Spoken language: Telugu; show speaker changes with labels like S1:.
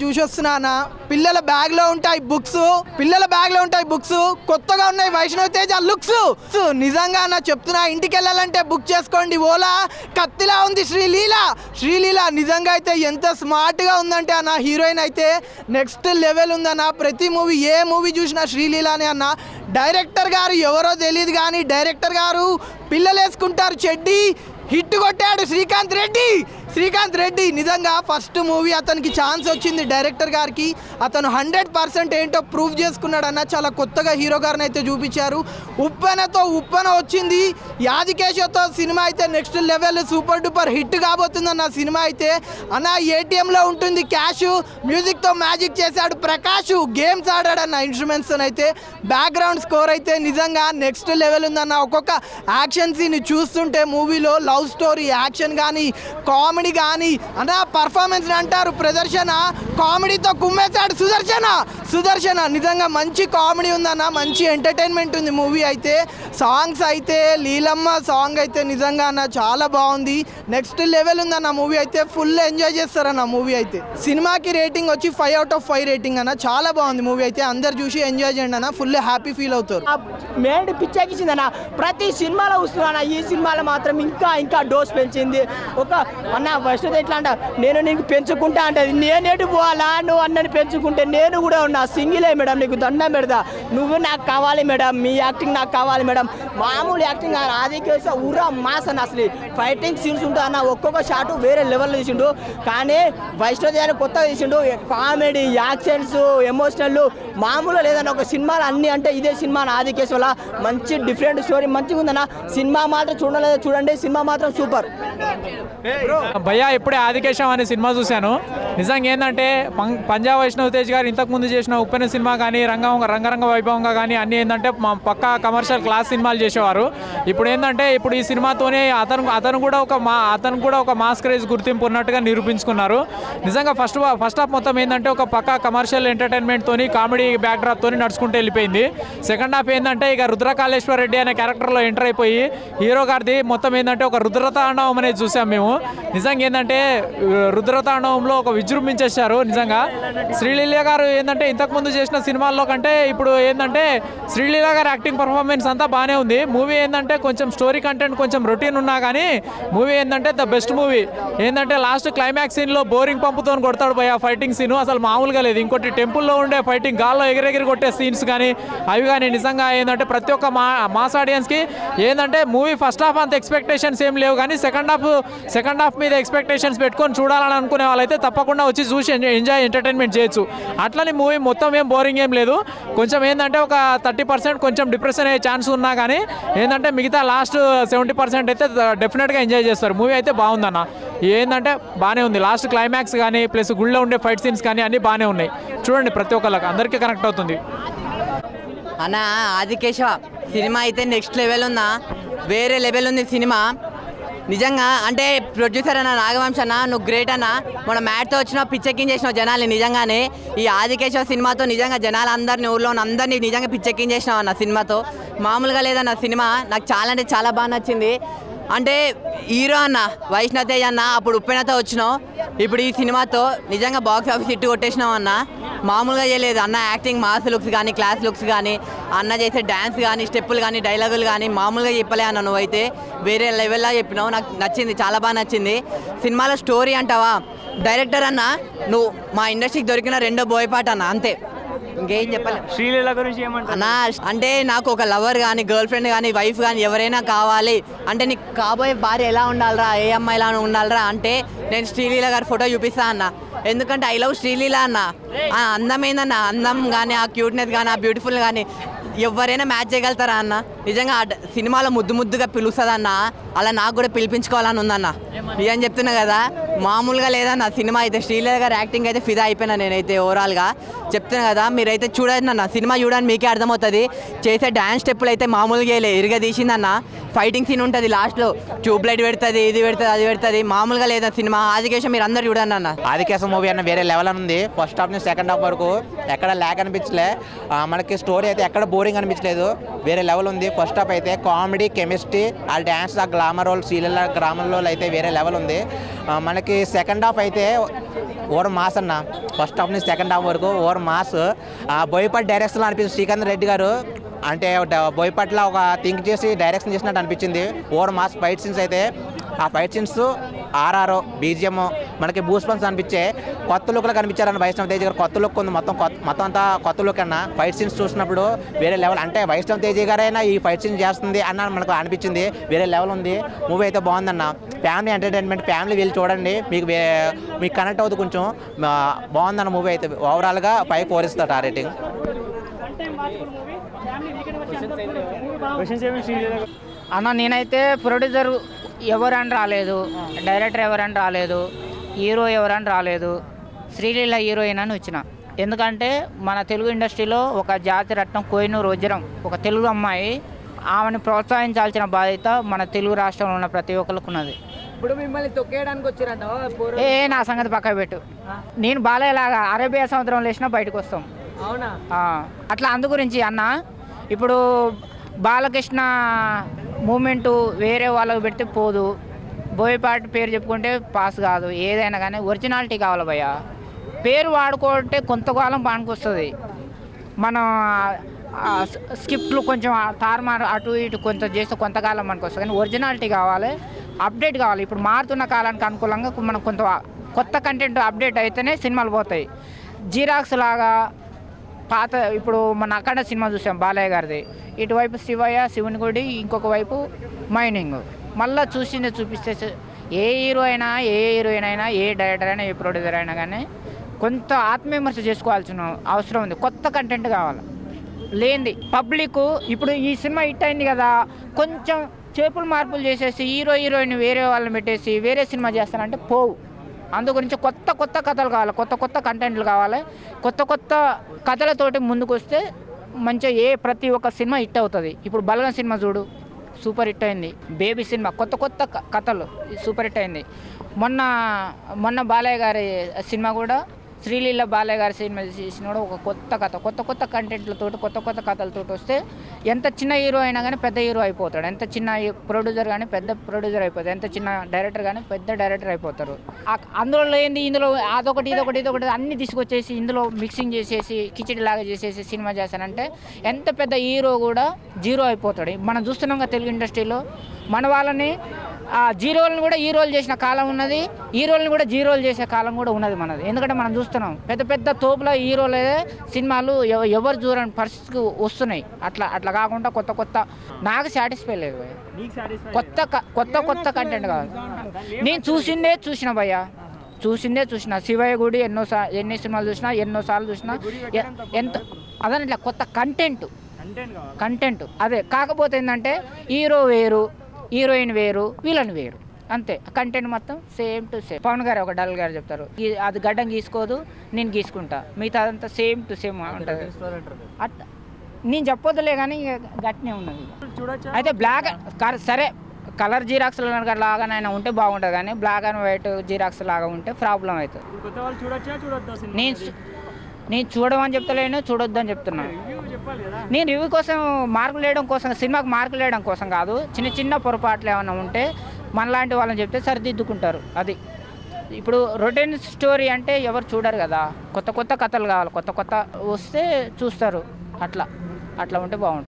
S1: చూసి వస్తున్నానా పిల్లల బ్యాగ్ లో ఉంటాయి బుక్స్ పిల్లల బ్యాగ్ లో ఉంటాయి బుక్స్ కొత్తగా ఉన్నాయి వైష్ణవ్ తేజ లుక్స్ నిజంగా నా చెప్తున్నా ఇంటికి వెళ్ళాలంటే బుక్ చేసుకోండి ఓలా కత్తిలా ఉంది శ్రీలీల శ్రీలీల నిజంగా అయితే ఎంత స్మార్ట్ గా ఉందంటే అన్న హీరోయిన్ అయితే నెక్స్ట్ లెవెల్ ఉందన్న ప్రతి మూవీ ఏ మూవీ చూసినా శ్రీలీలానే అన్న డైరెక్టర్ గారు ఎవరో తెలియదు కానీ డైరెక్టర్ గారు పిల్లలు వేసుకుంటారు చెడ్డి హిట్ కొట్టాడు శ్రీకాంత్ రెడ్డి శ్రీకాంత్ రెడ్డి నిజంగా ఫస్ట్ మూవీ అతనికి ఛాన్స్ వచ్చింది డైరెక్టర్ గారికి అతను హండ్రెడ్ పర్సెంట్ ఏంటో ప్రూవ్ చేసుకున్నాడన్న చాలా కొత్తగా హీరో గారిని అయితే చూపించారు ఉప్పెనతో ఉప్పెన వచ్చింది యాదికేశతో సినిమా అయితే next level super duper hit కాబోతుందన్న సినిమా అయితే అన్న ఏటీఎంలో ఉంటుంది క్యాష్ మ్యూజిక్తో మ్యాజిక్ చేశాడు ప్రకాష్ గేమ్స్ ఆడాడన్న ఇన్స్ట్రుమెంట్స్ అయితే బ్యాక్గ్రౌండ్ స్కోర్ అయితే నిజంగా నెక్స్ట్ లెవెల్ ఉందన్న ఒక్కొక్క యాక్షన్ సీన్ చూస్తుంటే మూవీలో లవ్ స్టోరీ యాక్షన్ కానీ కామెడీ కానీ అన్న పర్ఫార్మెన్స్ అంటారు ప్రదర్శన కామెడీతో కుమ్మేశాడు సుదర్శన సుదర్శన నిజంగా మంచి కామెడీ ఉందన్న మంచి ఎంటర్టైన్మెంట్ ఉంది మూవీ అయితే సాంగ్స్ అయితే లీలమ్మ సాంగ్ అయితే నిజంగా అన్న చాలా బాగుంది నెక్స్ట్ లెవెల్ ఉందన్న మూవీ అయితే ఫుల్ ఎంజాయ్ చేస్తారన్న మూవీ అయితే సినిమాకి రేటింగ్ వచ్చి five out of five rating అన్న చాలా బాగుంది మూవీ అయితే అందరు చూసి ఎంజాయ్ చేయండి అన్న ఫుల్ హ్యాపీ ఫీల్ అవుతారు
S2: మేడ్ పిచ్చెక్కించిందన్న ప్రతి సినిమాలో వస్తున్నా ఈ సినిమాలో మాత్రం ఇంకా ఇంకా డోస్ పెంచింది ఒక అన్న వైష్ణవి ఎట్లా అంట నేను నీకు పెంచుకుంటా అంటది నేనేటు పోవాలా నువ్వు అన్నని పెంచుకుంటే నేను కూడా ఉన్నా సింగిలే మేడం నీకు దండం పెడతా నువ్వు నాకు కావాలి మేడం మీ యాక్టింగ్ నాకు కావాలి మేడం మామూలు యాక్టింగ్ కాదు అది కేసు ఊరా మాస్ అన్న అసలు ఫైటింగ్ సీన్స్ ఉంటా అన్న ఒక్కొక్క షాట్ వేరే లెవెల్లో తీసిండు కానీ వైష్ణవి అని కొత్తగా తీసిండు కామెడీ యాక్షన్స్ ఎమోషనల్ మామూలుగా లేదన్న ఒక సినిమాలు అన్ని అంటే ఇదే సినిమా ఆది కేసు వల్ల మంచి డిఫరెంట్ స్టోరీ మంచిగా ఉందన్న సినిమా మాత్రం చూడలేదు చూడండి సినిమా మాత్రం సూపర్
S3: భయ్యా ఇప్పుడే ఆదికేశం అనే సినిమా చూశాను నిజంగా ఏంటంటే పం- పంజాబ్ వైష్ణవ్ తేజ్ గారు ఇంతకుముందు చేసిన ఉప్పెన సినిమా కానీ రంగం రంగరంగ వైభవంగా కానీ అన్నీ ఏంటంటే మా పక్కా కమర్షియల్ క్లాస్ సినిమాలు చేసేవారు ఇప్పుడు ఏంటంటే ఇప్పుడు ఈ సినిమాతోనే అతను అతను కూడా ఒక మా అతను కూడా ఒక మాస్ క్రేజ్ గుర్తింపు ఉన్నట్టుగా నిరూపించుకున్నారు నిజంగా ఫస్ట్ ఫస్ట్ హాఫ్ మొత్తం ఏంటంటే ఒక పక్కా కమర్షియల్ ఎంటర్టైన్మెంట్ తోని కామెడీ బ్యాక్డ్రాప్ తోని నడుచుకుంటూ వెళ్ళిపోయింది సెకండ్ హాఫ్ ఏంటంటే ఇక రుద్రకాళేశ్వర రెడ్డి అనే క్యారెక్టర్లో ఎంటర్ అయిపోయి హీరో గారిది మొత్తం ఏంటంటే ఒక రుద్రతాండవం అనేది చూసాం మేము నిజంగా ఏంటంటే రుద్రతాండవంలో ఒక విజృంభించేశారు నిజంగా శ్రీలీల గారు ఏంటంటే ఇంతకుముందు చేసిన సినిమాల్లో కంటే ఇప్పుడు ఏంటంటే శ్రీలీల గారి యాక్టింగ్ పర్ఫార్మెన్స్ అంతా బాగానే ఉంది మూవీ ఏంటంటే కొంచెం స్టోరీ కంటెంట్ కొంచెం రొటీన్ ఉన్నా కానీ మూవీ ఏంటంటే ద బెస్ట్ మూవీ ఏంటంటే లాస్ట్ క్లైమాక్స్ సీన్లో బోరింగ్ పంపుతో కొడతాడు పోయి ఆ ఫైటింగ్ సీన్ అసలు మామూలుగా లేదు ఇంకోటి టెంపుల్లో ఉండే ఫైటింగ్ గాల్లో ఎగిరెగిరి కొట్టే సీన్స్ కానీ అవి కానీ నిజంగా ఏంటంటే ప్రతి ఒక్క మా మాస్ ఆడియన్స్కి ఏంటంటే మూవీ ఫస్ట్ హాఫ్ అంత ఎక్స్పెక్టేషన్స్ ఏం లేవు కానీ సెకండ్ హాఫ్ సెకండ్ హాఫ్ మీద ఎక్స్పెక్టేషన్స్ పెట్టుకొని చూడాలని అనుకునే వాళ్ళైతే తప్పకుండా వచ్చి చూసి ఎంజాయ్ ఎంజాయ్ ఎంటర్టైన్మెంట్ చేయొచ్చు అట్లని మూవీ మొత్తం ఏం బోరింగ్ ఏం లేదు కొంచెం ఏంటంటే ఒక థర్టీ పర్సెంట్ కొంచెం డిప్రెషన్ అయ్యే ఛాన్స్ ఉన్నా కానీ ఏంటంటే మిగతా లాస్ట్ సెవెంటీ పర్సెంట్ అయితే డెఫినెట్గా ఎంజాయ్ చేస్తారు మూవీ అయితే బాగుందన్న ఏంటంటే బాగానే ఉంది లాస్ట్ క్లైమాక్స్ కానీ ప్లస్ గుళ్ళో ఉండే ఫైట్ సీన్స్ కానీ అన్నీ బాగానే ఉన్నాయి చూడండి ప్రతి ఒక్కళ్ళకి అందరికీ కనెక్ట్ అవుతుంది
S4: అన్న ఆదికేశవ సినిమా అయితే నెక్స్ట్ లెవెల్ ఉందా వేరే లెవెల్ ఉంది సినిమా నిజంగా అంటే ప్రొడ్యూసర్ అన్న నాగవంశ అన్న నువ్వు గ్రేట్ అన్న మన మ్యాట్తో వచ్చిన పిచ్చెక్కించేసినావు జనాల్ని నిజంగానే ఈ ఆదికేశవ సినిమాతో నిజంగా జనాలు అందరిని ఊర్లో ఉన్న అందరినీ నిజంగా పిచ్చెక్కించేసినావు అన్న సినిమాతో మామూలుగా లేదన్న సినిమా నాకు చాలా అంటే చాలా బాగా నచ్చింది అంటే హీరో అన్న వైష్ణవ్ తేజ్ అన్న అప్పుడు ఉప్పెనతో వచ్చినావు ఇప్పుడు ఈ సినిమాతో నిజంగా బాక్స్ ఆఫీస్ హిట్ కొట్టేసినావు అన్న మామూలుగా చేయలేదు అన్న యాక్టింగ్ మాస్ లుక్స్ కానీ క్లాస్ లుక్స్ కానీ అన్న చేసే డ్యాన్స్ కానీ స్టెప్పులు కానీ డైలాగులు కానీ మామూలుగా చెప్పలే అన్న నువ్వైతే వేరే లెవెల్లా చెప్పినావు నాకు నచ్చింది చాలా బాగా నచ్చింది సినిమాలో స్టోరీ అంటావా డైరెక్టర్ అన్న నువ్వు మా ఇండస్ట్రీకి దొరికిన రెండో బోయపాట అన్న అంతే ఇంకేం చెప్పలే
S2: శ్రీలీల గురించి ఏమంటారు
S4: అన్నా అంటే నాకు ఒక లవర్ కానీ గర్ల్ ఫ్రెండ్ కానీ వైఫ్ కానీ ఎవరైనా కావాలి అంటే నీకు కాబోయే భార్య ఎలా ఉండాలిరా ఏ అమ్మాయి ఎలా ఉండాలిరా అంటే నేను శ్రీలీల గారి ఫోటో చూపిస్తా అన్న ఎందుకంటే ఐ లవ్ శ్రీలీల అన్న ఆ అందం ఏందన్న అందం కానీ ఆ క్యూట్నెస్ కానీ ఆ బ్యూటిఫుల్ కానీ ఎవరైనా మ్యాచ్ చేయగలుగుతారా అన్న నిజంగా ఆ డ- సినిమాలో ముద్దు ముద్దుగా పిలుస్తుంది అన్న అలా నాకు కూడా పిలిపించుకోవాలని ఉందన్న ఇదని చెప్తున్నా కదా మామూలుగా లేదన్న సినిమా అయితే శ్రీలీల గారి యాక్టింగ్ అయితే ఫిదా అయిపోయినా నేనైతే ఓవరాల్గా చెప్తున్నా కదా మీరైతే చూడండి అన్న సినిమా చూడడానికి మీకే అర్థమవుతుంది చేసే డ్యాన్స్ స్టెప్పులు అయితే మామూలుగా వేయలే ఇరుగా తీసిందన్న ఫైటింగ్ సీన్ ఉంటుంది లాస్ట్లో ట్యూబ్ లైట్ పెడుతుంది ఇది పెడుతుంది అది పెడుతుంది మామూలుగా లేదన్న సినిమా ఆదికేశం మీరు అందరు చూడండి అన్న
S5: ఆదికేశం మూవీ అన్న వేరే లెవెల్ అని ఉంది ఫస్ట్ హాఫ్ నుంచి సెకండ్ హాఫ్ వరకు ఎక్కడ ల్యాక్ అనిపించలే ఆ, మనకి స్టోరీ అయితే ఎక్కడ బోరింగ్ అనిపించలేదు వేరే లెవెల్ ఉంది ఫస్ట్ హాఫ్ అయితే కామెడీ కెమిస్ట్రీ ఆ డ్యాన్స్ ఆ glamour role serial grammar role అయితే వేరే లెవెల్ ఉంది ఆ, మనకి సెకండ్ హాఫ్ అయితే ఓవర్ మాస్ అన్న ఫస్ట్ హాఫ్ నుంచి సెకండ్ హాఫ్ వరకు ఓవర్ మాస్ బోయపాటి డైరెక్షన్లో అనిపించింది శ్రీకాంత్ రెడ్డి గారు అంటే డ- బోయపాట్ల ఒక థింక్ చేసి డైరెక్షన్ చేసినట్టు అనిపించింది ఓవర్ మాస్ ఫైట్ సీన్స్ అయితే ఆ ఫైట్ సీన్స్ ఆర్ఆర్ బీజిఎం మనకి బూస్పన్స్ అనిపించే కొత్త లుక్లో కనిపించారన్న వైష్ణవ్ తేజ్ గారు కొత్త లుక్ ఉంది మొత్తం కొత్త మొత్తం అంతా కొత్త లుక్ అన్న ఫైట్ సీన్స్ చూసినప్పుడు వేరే లెవెల్ అంటే వైష్ణవ్ తేజ్ గారైనా ఈ ఫైట్ సీన్ చేస్తుంది అన్న మనకు అనిపించింది వేరే లెవెల్ ఉంది మూవీ అయితే బాగుందన్న ఫ్యామిలీ ఎంటర్టైన్మెంట్ ఫ్యామిలీ వెళ్ళి చూడండి మీకు వే- మీకు కనెక్ట్ అవుతుంది కొంచెం ఆ, బాగుందన్న మూవీ అయితే ఓవరాల్గా ఫైవ్ ఫోర్ ఇస్తారు ఆ రేటింగ్
S6: అన్న నేనైతే ప్రొడ్యూసర్ ఎవరని రాలేదు డైరెక్టర్ ఎవరని రాలేదు హీరో ఎవరని రాలేదు శ్రీలీల హీరోయిన్ అని వచ్చిన ఎందుకంటే మన తెలుగు ఇండస్ట్రీలో ఒక జాతి రత్నం కోహినూరు వజ్రం ఒక తెలుగు అమ్మాయి ఆమెను ప్రోత్సహించాల్సిన బాధ్యత మన తెలుగు రాష్ట్రంలో ఉన్న ప్రతి ఒక్కరికి ఉన్నది
S2: ఇప్పుడు మిమ్మల్ని తొక్కేయడానికి వచ్చిరంట
S6: ఏ నా సంగతి పక్క పెట్టు నేను బాలేలాగా అరేబియా సముద్రంలో వేసినా బయటకు వస్తాం
S2: అవునా
S6: ఆ, అట్లా అందు గురించి అన్న ఇప్పుడు బాలకృష్ణ మూమెంట్ వేరే వాళ్ళకి పెడితే పోదు బోయపాటి పేరు చెప్పుకుంటే పాస్ కాదు ఏదైనా కానీ ఒరిజినాలిటీ కావాలి భయ్య పేరు వాడుకుంటే కొంతకాలం పనికొస్తుంది మనం ఆ, స్- స్కిప్లు కొంచెం ఆ తారుమారు అటు ఇటు కొంత చేస్తే కొంతకాలం మనకు వస్తుంది కానీ ఒరిజినాలిటీ కావాలి అప్డేట్ కావాలి ఇప్పుడు మారుతున్న కాలానికి అనుకూలంగా మనం కొంత కొత్త కంటెంట్ అప్డేట్ అయితేనే సినిమాలు పోతాయి జీరాక్స్ లాగా పాత ఇప్పుడు మన అక్కడ సినిమా చూసాం బాలయ్య గారిది ఇటువైపు శివయ్య శివుని గుడి ఇంకొక వైపు మైనింగ్ మళ్ళీ చూసిందే చూపిస్తే స- ఏ హీరో అయినా ఏ హీరోయిన్ అయినా ఏ డైరెక్టర్ అయినా ఏ ప్రొడ్యూసర్ అయినా కానీ కొంత ఆత్మవిమర్శ చేసుకోవాల్సిన అవసరం ఉంది కొత్త కంటెంట్ కావాలి లేనిది పబ్లిక్ ఇప్పుడు ఈ సినిమా హిట్ అయింది కదా కొంచెం చేపులు మార్పులు చేసేసి హీరో హీరోయిన్ వేరే వాళ్ళని పెట్టేసి వేరే సినిమా చేస్తారంటే పోవు అందు గురించి కొత్త కొత్త కథలు కావాలి కొత్త కొత్త కంటెంట్లు కావాలి కొత్త కొత్త కథలతోటి ముందుకు వస్తే మంచిగా ఏ ప్రతి ఒక్క సినిమా హిట్ అవుతుంది ఇప్పుడు బలగం సినిమా చూడు సూపర్ హిట్ అయింది బేబీ సినిమా కొత్త కొత్త క- కథలు సూపర్ హిట్ అయింది మొన్న మొన్న బాలయ్య గారి సినిమా కూడా శ్రీలీల బాలయ్య గారి సినిమా చేసిన కూడా ఒక కొత్త కథ కొత్త కొత్త కంటెంట్లతో కొత్త కొత్త కథలతో వస్తే ఎంత చిన్న హీరో అయినా కానీ పెద్ద హీరో అయిపోతాడు ఎంత చిన్న ప్రొడ్యూసర్ కానీ పెద్ద ప్రొడ్యూసర్ అయిపోతాడు ఎంత చిన్న డైరెక్టర్ కానీ పెద్ద డైరెక్టర్ అయిపోతారు ఆ- అందులో ఏంది ఇందులో అదొకటి ఇదొకటి ఇదొకటి అన్ని తీసుకొచ్చేసి ఇందులో మిక్సింగ్ చేసేసి కిచిడి లాగా చేసేసి సినిమా చేశానంటే ఎంత పెద్ద హీరో కూడా జీరో అయిపోతాడు మనం చూస్తున్నాం కదా తెలుగు ఇండస్ట్రీలో మన వాళ్ళని ఆ జీరోలను కూడా హీరోలు చేసిన కాలం ఉన్నది హీరోలను కూడా జీరోలు చేసే కాలం కూడా ఉన్నది మనది ఎందుకంటే మనం చూస్తున్నాం పెద్ద పెద్ద తోపుల హీరోలే సినిమాలు ఎవ- ఎవరు చూడని పరిస్థితికి వస్తున్నాయి అట్లా అట్లా కాకుండా కొత్త కొత్త నాకు సాటిస్ఫై లేదు భయ్య. కొత్త క- కొత్త కొత్త కంటెంట్ కావాలి నేను చూసిందే చూసిన భయ్య చూసిందే చూసిన శివయ్య గుడి ఎన్నో సా ఎన్ని సినిమాలు చూసినా ఎన్నో సార్లు చూసినా ఎ- ఎంత అదని ఇట్లా కొత్త కంటెంట్ కంటెంట్ అదే కాకపోతే ఏంటంటే హీరో వేరు హీరోయిన్ వేరు విలన్ వేరు అంతే కంటెంట్ మొత్తం సేమ్ టు సేమ్ పవన్ గారు ఒక డల్ గారు చెప్తారు "ఈ- అది గడ్డం గీసుకోదు నేను గీసుకుంటా మిగతా అదంతా సేమ్ టు సేమ్ ఉంటుంది అట్ నేను చెప్పొద్దులే కానీ ఇక గట్టినే ఉన్నది అయితే బ్లాక్ కర- సరే కలర్ జీరాక్స్ లాగానైనా ఉంటే బాగుంటుంది కానీ బ్లాక్ అండ్ వైట్ జీరాక్స్ లాగా ఉంటే ప్రాబ్లం అవుతుంది నేను చూ- నేను చూడమని చెప్తలేను చూడొద్దని చెప్తున్నాను నేను రివ్యూ కోసం మార్కులు వేయడం కోసం సినిమాకి మార్కులు వేయడం కోసం కాదు చిన్న చిన్న పొరపాట్లు ఏమైనా ఉంటే మనలాంటి వాళ్ళని చెప్తే సరిదిద్దుకుంటారు అది ఇప్పుడు రొటీన్ స్టోరీ అంటే ఎవరు చూడరు కదా కొత్త కొత్త కథలు కావాలి కొత్త కొత్త వస్తే చూస్తారు అట్లా అట్లా ఉంటే బాగుంటుంది